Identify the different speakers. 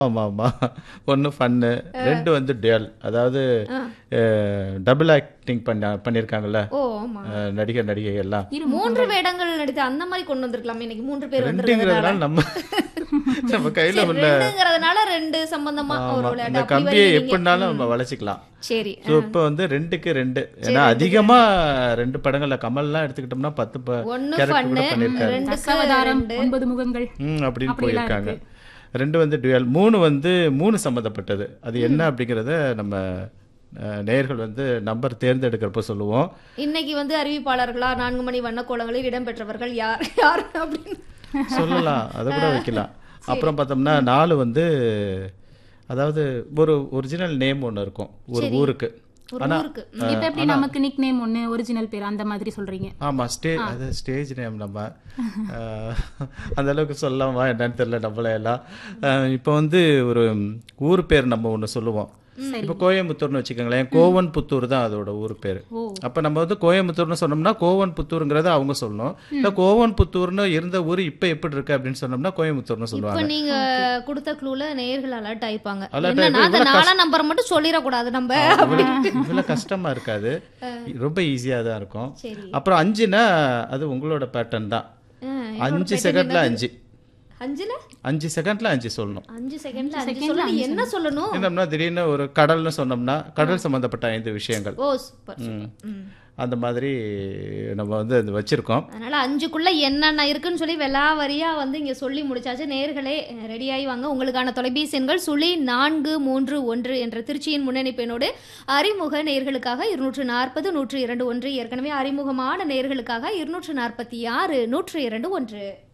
Speaker 1: ஆமா ஆமா ஒன்று ஃபன்னு ரெண்டு வந்து டுயல் அதாவது டபுள் ஆக்டிங் பண்ண பண்ணியிருக்காங்கல்ல
Speaker 2: ஓ ஆமா
Speaker 1: அஹ், நடிகர் நடிகை எல்லாம்
Speaker 2: மூன்று வேடங்கள் நடித்து அந்த மாதிரி கொண்டு வந்திருக்கலாம் இன்னைக்கு மூன்று பேர் வந்திருக்கிறதுனால
Speaker 1: ரெண்டுங்கிறதுனால நம்ம நம்ம கையில உள்ள
Speaker 2: ரெண்டுங்கிறதுனால ரெண்டு சம்பந்தமா ஒரு
Speaker 1: ஆமா,
Speaker 2: விளையாட்டு
Speaker 1: இந்த
Speaker 2: அப்படி
Speaker 1: கம்பியை
Speaker 2: வருவீங்க.
Speaker 1: எப்படினாலும் நம்ம வளைச்சிக்கலாம்
Speaker 2: சரி
Speaker 1: ஸோ இப்போ வந்து ரெண்டுக்கு ரெண்டு ஏன்னா அதிகமா ரெண்டு படங்கள்ல கமல்லாம் எடுத்துக்கிட்டோம்னா பத்து
Speaker 2: ஒண்ணு
Speaker 1: கேரக்டர் கூட
Speaker 2: ஃபன்னு
Speaker 1: பண்ணியிருக்காரு
Speaker 2: ரெண்டு
Speaker 3: தசாவதாரம் ஒன்பது முகங்கள்
Speaker 1: ம் அப்படின்னு
Speaker 3: அப்படிலாம்
Speaker 1: போயிருக்காங்க ரெண்டு வந்து டுவெல் மூணு வந்து மூணு சம்மந்தப்பட்டது அது என்ன அப்படிங்கிறத நம்ம அஹ், நேயர்கள் வந்து நம்பர் தேர்ந்தெடுக்கிறப்ப சொல்லுவோம்
Speaker 2: இன்னைக்கு வந்து அறிவிப்பாளர்களா நான்கு மணி வண்ணக்கோலங்களில் இடம்பெற்றவர்கள் யார் யார் அப்படின்னு
Speaker 1: சொல்லலாம் அதை கூட வைக்கலாம் அப்புறம் பார்த்தோம்னா நாலு வந்து அதாவது ஒரு ஒரிஜினல் நேம் ஒன்று இருக்கும் ஒரு ஊருக்கு
Speaker 2: ஒரு
Speaker 1: ஆனா
Speaker 2: ஊருக்கு
Speaker 3: இப்ப எப்படி நமக்கு நிக் நேம் ஒண்ணு ஒரிஜினல் பேர் அந்த மாதிரி சொல்றீங்க
Speaker 1: ஆமா ஸ்டே அது ஸ்டேஜ் நேம் நம்ம அஹ், அந்த அளவுக்கு சொல்லலாமா என்னன்னு தெரியல நம்மள எல்லாம் அஹ், இப்போ வந்து ஒரு ஊர் பேர் நம்ம ஒன்று சொல்லுவோம் இப்போ கோயம்புத்தூர்னு வச்சுக்கோங்களேன் கோவன் புத்தூர் தான் அதோட ஊர் பேர்
Speaker 3: ஓ
Speaker 1: அப்போ நம்ம வந்து கோயம்புத்தூர்னு சொன்னோம்னா கோவன் புத்தூருங்கிறத அவங்க சொல்லணும் இல்லை கோவன் புத்தூர்னு இருந்த ஊர் இப்போ எப்படி இருக்கு அப்படின்னு சொன்னோம்னா கோயம்புத்தூர்னு
Speaker 2: இப்ப
Speaker 1: சொல்லுவாங்க
Speaker 2: நீங்க கொடுத்த க்ளூல நேயர்கள் அலர்ட் ஆயிப்பாங்க
Speaker 1: Alert
Speaker 2: என்னன்னா அந்த
Speaker 1: ஆயிப்பா,
Speaker 2: நாலாம் நம்பர் மட்டும் சொல்லிடக்கூடாது நம்ம
Speaker 1: இவ்வளோ கஷ்டமா இருக்காது ரொம்ப ஈஸியாக தான் இருக்கும்
Speaker 2: சரி
Speaker 1: அப்புறம் அஞ்சுனா அது உங்களோட பேட்டர்ன் தான்
Speaker 2: ஆ,
Speaker 1: அஞ்சு செகண்ட்ல அஞ்சு
Speaker 2: அஞ்சுல
Speaker 1: அஞ்சு செகண்ட்ல அஞ்சு சொல்லணும்
Speaker 2: அஞ்சு செகண்ட்ல அஞ்சு சொல்லணும் என்ன சொல்லணும்
Speaker 1: என்னம்னா திடீர்னு ஒரு கடல்னு சொன்னோம்னா கடல் சம்பந்தப்பட்ட ஐந்து விஷயங்கள்
Speaker 2: ஓ சூப்பர் ம்.
Speaker 1: அந்த மாதிரி நம்ம வந்து அது வச்சிருக்கோம்
Speaker 2: அதனால அஞ்சுக்குள்ள என்னென்ன இருக்குன்னு சொல்லி வெளாவரியா வந்து இங்க சொல்லி முடிச்சாச்சு நேர்களே ரெடியாகி வாங்க உங்களுக்கான தொலைபேசி எண்கள் சுழி நான்கு மூன்று ஒன்று என்ற திருச்சியின் முன்னணி பெண்ணோடு அறிமுக நேர்களுக்காக இருநூற்று நாற்பது நூற்று இரண்டு ஒன்று ஏற்கனவே அறிமுகமான நேர்களுக்காக இருநூற்று நாற்பத்தி ஆறு நூற்று இரண்டு ஒன்று